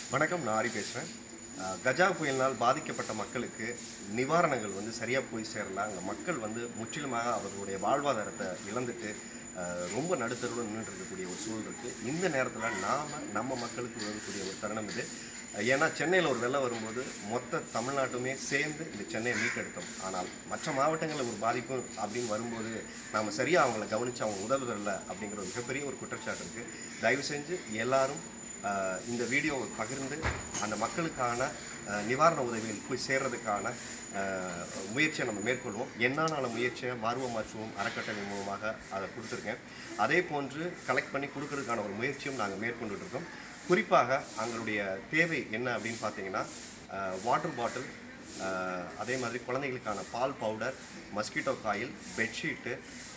வணக்கம் நான் ஆரி பேசுகிறேன் கஜா புயலினால் பாதிக்கப்பட்ட மக்களுக்கு நிவாரணங்கள் வந்து சரியாக போய் சேரல அங்கே மக்கள் வந்து முற்றிலுமாக அவர்களுடைய வாழ்வாதாரத்தை இழந்துட்டு அஹ், ரொம்ப நடுத்தருடன் நின்றுட்டு இருக்கக்கூடிய ஒரு சூழல் இருக்குது இந்த நேரத்தில் நாம் நம்ம மக்களுக்கு உதவக்கூடிய ஒரு தருணம் இது ஏன்னா சென்னையில் ஒரு வெள்ளம் வரும்போது மொத்த தமிழ்நாட்டுமே சேர்ந்து இந்த சென்னையை மீட்டெடுத்தோம் ஆனால் மற்ற மாவட்டங்களில் ஒரு பாதிப்பு அப்படின்னு வரும்போது நாம் சரியாக அவங்கள கவனித்து அவங்க உதவுதல்ல அப்படிங்கிற ஒரு மிகப்பெரிய ஒரு குற்றச்சாட்டு இருக்குது தயவு செஞ்சு எல்லாரும் ஆஹ் இந்த வீடியோவை பகிர்ந்து அந்த மக்களுக்கான ஆஹ் நிவாரண உதவிகள் போய் சேர்றதுக்கான ஆஹ் முயற்சியை நம்ம மேற்கொள்வோம் என்னான முயற்சியை மார்வம் மாற்றுவோம் அறக்கட்டளை மூலமாக அதை கொடுத்துருக்கேன் அதே போன்று கலெக்ட் பண்ணி கொடுக்கறதுக்கான ஒரு முயற்சியும் நாங்கள் மேற்கொண்டுட்டு இருக்கோம் குறிப்பாக அவங்களுடைய தேவை என்ன அப்படின்னு பார்த்தீங்கன்னா வாட்டர் பாட்டில் அதே மாதிரி குழந்தைகளுக்கான பால் powder mosquito coil bedsheet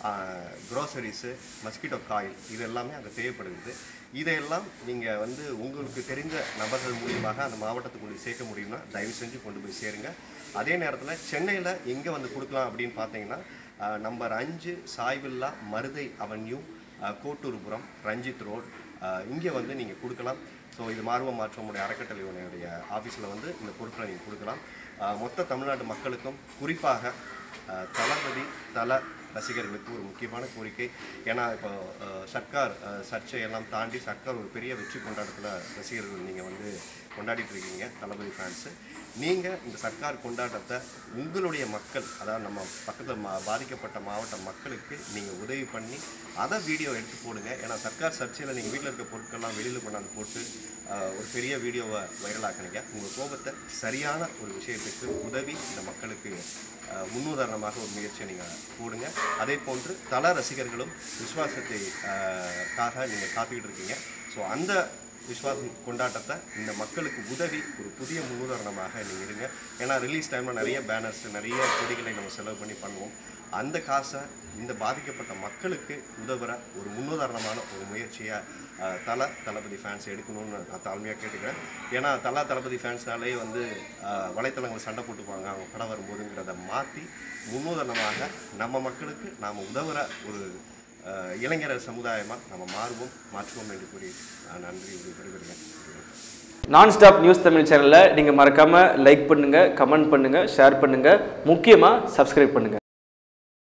groceries mosquito coil இது எல்லாமே அங்கே தேவைப்படுகிறது இதையெல்லாம் நீங்கள் வந்து உங்களுக்கு தெரிந்த நபர்கள் மூலியமாக அந்த மாவட்டத்துக்குள்ளே சேர்க்க முடியும்னா தயவு செஞ்சு கொண்டு போய் சேருங்க அதே நேரத்தில் சென்னையில் எங்கே வந்து கொடுக்கலாம் அப்படின்னு பார்த்தீங்கன்னா நம்பர் அஞ்சு சாய்வில்லா மருதை அவென்யூ அஹ், கோட்டூர்புரம் ரஞ்சித் ரோட் இங்கே வந்து நீங்கள் கொடுக்கலாம் ஸோ இது மார்வம் மாற்றமுடைய அறக்கட்டளையுடைய ஆஃபீஸில் வந்து இந்த பொருட்களை நீங்கள் கொடுக்கலாம் அஹ், மொத்த தமிழ்நாட்டு மக்களுக்கும் குறிப்பாக அஹ், தளபதி தல ரசிகர்களுக்கு ஒரு முக்கியமான கோரிக்கை ஏன்னா இப்போ அஹ், சர்க்கார் அஹ், சர்ச்சை எல்லாம் தாண்டி சர்க்கார் ஒரு பெரிய வெற்றி கொண்டாட்டத்தில் ரசிகர்கள் நீங்கள் வந்து கொண்டாடிட்டு இருக்கீங்க தளபதி ஃபேன்ஸு நீங்கள் இந்த சர்க்கார் கொண்டாட்டத்தை உங்களுடைய மக்கள் அதாவது நம்ம பக்கத்தில் மா பாதிக்கப்பட்ட மாவட்ட மக்களுக்கு நீங்கள் உதவி பண்ணி அதை வீடியோ எடுத்து போடுங்க ஏன்னா சர்க்கார் சர்ச்சையில் நீங்கள் வீட்டில் இருக்க பொருட்கள்லாம் வெளியில் கொண்டாந்து போட்டு ஆஹ், ஒரு பெரிய வீடியோவை வைரலாக்குனீங்க உங்கள் கோபத்தை சரியான ஒரு விஷயத்துக்கு உதவி இந்த மக்களுக்கு ஆஹ், முன்னுதாரணமாக ஒரு முயற்சியை நீங்கள் போடுங்க அதே போன்று தல ரசிகர்களும் விசுவாசத்தை ஆஹ், காக நீங்கள் காத்துக்கிட்டு இருக்கீங்க ஸோ அந்த விஸ்வாசம் கொண்டாட்டத்தை இந்த மக்களுக்கு உதவி ஒரு புதிய முன்னுதாரணமாக நீங்கள் இருங்க ஏன்னா ரிலீஸ் டைமில் நிறைய பேனர்ஸ் நிறைய கொடிகளை நம்ம செலவு பண்ணி பண்ணுவோம் அந்த காசை இந்த பாதிக்கப்பட்ட மக்களுக்கு உதவுற ஒரு முன்னுதாரணமான ஒரு முயற்சியை அஹ், தல தளபதி ஃபேன்ஸ் எடுக்கணும்னு நான் தாழ்மையாக கேட்டுக்கிறேன் ஏன்னா தல தளபதி ஃபேன்ஸ்னாலே வந்து அஹ், வலைத்தளங்கள் சண்டை போட்டுப்பாங்க அவங்க படம் வரும்போதுங்கிறத மாற்றி முன்னுதாரணமாக நம்ம மக்களுக்கு நாம் உதவுற ஒரு அஹ், இளைஞர் சமுதாயமாக நம்ம மாறுவோம் மாற்றுவோம் என்று கூறி நான் நன்றி விடைபெறுகிறேன் நான் ஸ்டாப் நியூஸ் தமிழ் சேனலை நீங்கள் மறக்காமல் லைக் பண்ணுங்கள் கமெண்ட் பண்ணுங்கள் ஷேர் பண்ணுங்கள் முக்கியமாக சப்ஸ்கிரைப் பண்ணுங்கள்